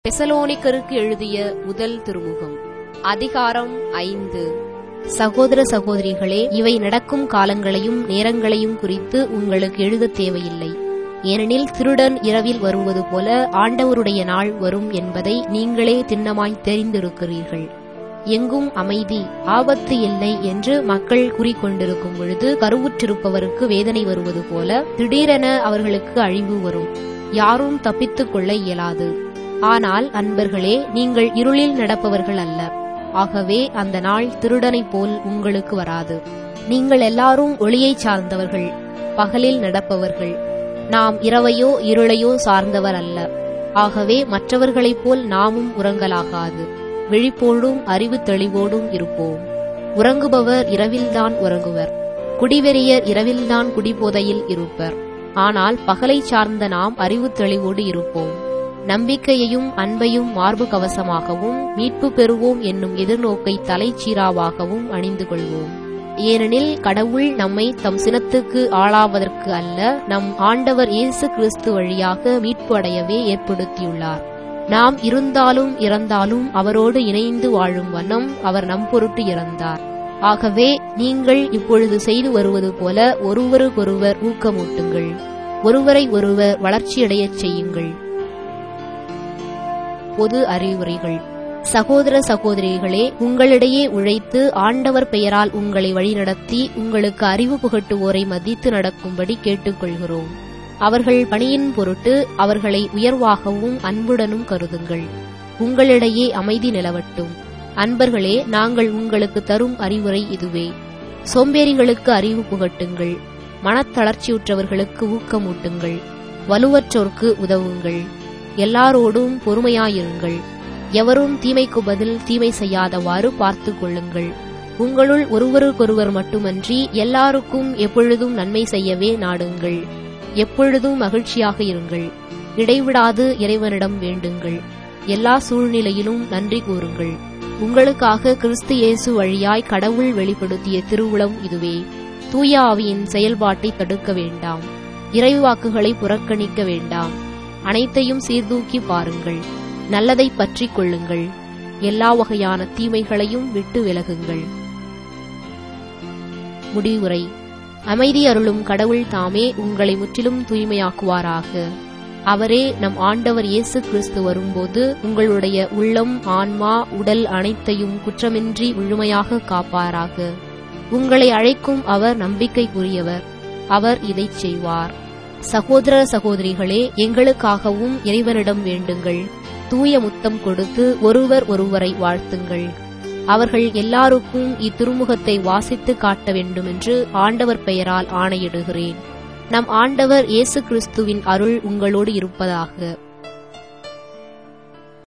தெசலோனிக்கருக்கு எழுதிய முதல் திருமுகம் அதிகாரம் ஐந்து சகோதர சகோதரிகளே இவை நடக்கும் காலங்களையும் நேரங்களையும் குறித்து உங்களுக்கு எழுதத் தேவையில்லை ஏனெனில் திருடன் இரவில் வருவது போல ஆண்டவருடைய நாள் வரும் என்பதை நீங்களே திண்ணமாய் தெரிந்திருக்கிறீர்கள் எங்கும் அமைதி ஆபத்து இல்லை என்று மக்கள் கூறிக்கொண்டிருக்கும் பொழுது கருவுற்றிருப்பவருக்கு வேதனை வருவது போல திடீரென அவர்களுக்கு அழிவு வரும் யாரும் தப்பித்துக் கொள்ள இயலாது ஆனால் அன்பர்களே நீங்கள் இருளில் நடப்பவர்கள் அல்ல ஆகவே அந்த நாள் திருடனைப் போல் உங்களுக்கு வராது நீங்கள் எல்லாரும் ஒளியைச் சார்ந்தவர்கள் பகலில் நடப்பவர்கள் நாம் இரவையோ இருளையோ சார்ந்தவர் அல்ல ஆகவே மற்றவர்களைப் போல் நாமும் உறங்கலாகாது விழிப்போடும் அறிவு தெளிவோடும் இருப்போம் உறங்குபவர் இரவில்தான் உறங்குவர் குடிவெறியர் இரவில்தான் குடிபோதையில் இருப்பர் ஆனால் பகலை சார்ந்த நாம் அறிவு தெளிவோடு இருப்போம் நம்பிக்கையையும் அன்பையும் மார்பு கவசமாகவும் மீட்பு பெறுவோம் என்னும் எதிர்நோக்கை தலைச்சீராவாகவும் அணிந்து கொள்வோம் ஏனெனில் கடவுள் நம்மை தம் சினத்துக்கு ஆளாவதற்கு அல்ல நம் ஆண்டவர் இயேசு கிறிஸ்து வழியாக மீட்பு அடையவே ஏற்படுத்தியுள்ளார் நாம் இருந்தாலும் இறந்தாலும் அவரோடு இணைந்து வாழும் வண்ணம் அவர் நம் பொருட்டு இறந்தார் ஆகவே நீங்கள் இப்பொழுது செய்து வருவது போல ஒருவருக்கொருவர் ஊக்கமூட்டுங்கள் ஒருவரை ஒருவர் வளர்ச்சியடையச் செய்யுங்கள் பொது அறிவுரைகள் சகோதர சகோதரிகளே உங்களிடையே உழைத்து ஆண்டவர் பெயரால் உங்களை வழிநடத்தி உங்களுக்கு அறிவு புகட்டுவோரை மதித்து நடக்கும்படி கேட்டுக்கொள்கிறோம் அவர்கள் பணியின் பொருட்டு அவர்களை உயர்வாகவும் அன்புடனும் கருதுங்கள் உங்களிடையே அமைதி நிலவட்டும் அன்பர்களே நாங்கள் உங்களுக்கு தரும் அறிவுரை இதுவே சோம்பேறிகளுக்கு அறிவு புகட்டுங்கள் மனத்தளர்ச்சியுற்றவர்களுக்கு ஊக்கமூட்டுங்கள் வலுவற்றோர்க்கு உதவுங்கள் எல்லாரோடும் பொறுமையாயிருங்கள் எவரும் தீமைக்கு பதில் தீமை செய்யாதவாறு பார்த்து கொள்ளுங்கள் உங்களுள் ஒருவருக்கொருவர் மட்டுமன்றி எல்லாருக்கும் எப்பொழுதும் நன்மை செய்யவே நாடுங்கள் எப்பொழுதும் மகிழ்ச்சியாக இருங்கள் இடைவிடாது இறைவனிடம் வேண்டுங்கள் எல்லா சூழ்நிலையிலும் நன்றி கூறுங்கள் உங்களுக்காக கிறிஸ்து இயேசு வழியாய் கடவுள் வெளிப்படுத்திய திருவுளம் இதுவே தூய ஆவியின் செயல்பாட்டை தடுக்க வேண்டாம் இறைவாக்குகளை புறக்கணிக்க வேண்டாம் அனைத்தையும் சீர்தூக்கி பாருங்கள் நல்லதை பற்றி கொள்ளுங்கள் எல்லா வகையான தீமைகளையும் விட்டு விலகுங்கள் முடிவுரை அமைதி அருளும் கடவுள் தாமே உங்களை முற்றிலும் தூய்மையாக்குவாராக அவரே நம் ஆண்டவர் இயேசு கிறிஸ்து வரும்போது உங்களுடைய உள்ளம் ஆன்மா உடல் அனைத்தையும் குற்றமின்றி முழுமையாக காப்பாராக உங்களை அழைக்கும் அவர் நம்பிக்கைக்குரியவர் அவர் இதைச் செய்வார் சகோதர சகோதரிகளே எங்களுக்காகவும் இறைவனிடம் வேண்டுங்கள் தூய முத்தம் கொடுத்து ஒருவர் ஒருவரை வாழ்த்துங்கள் அவர்கள் எல்லாருக்கும் இத்திருமுகத்தை வாசித்து காட்ட வேண்டுமென்று ஆண்டவர் பெயரால் ஆணையிடுகிறேன் நம் ஆண்டவர் இயேசு கிறிஸ்துவின் அருள் உங்களோடு இருப்பதாக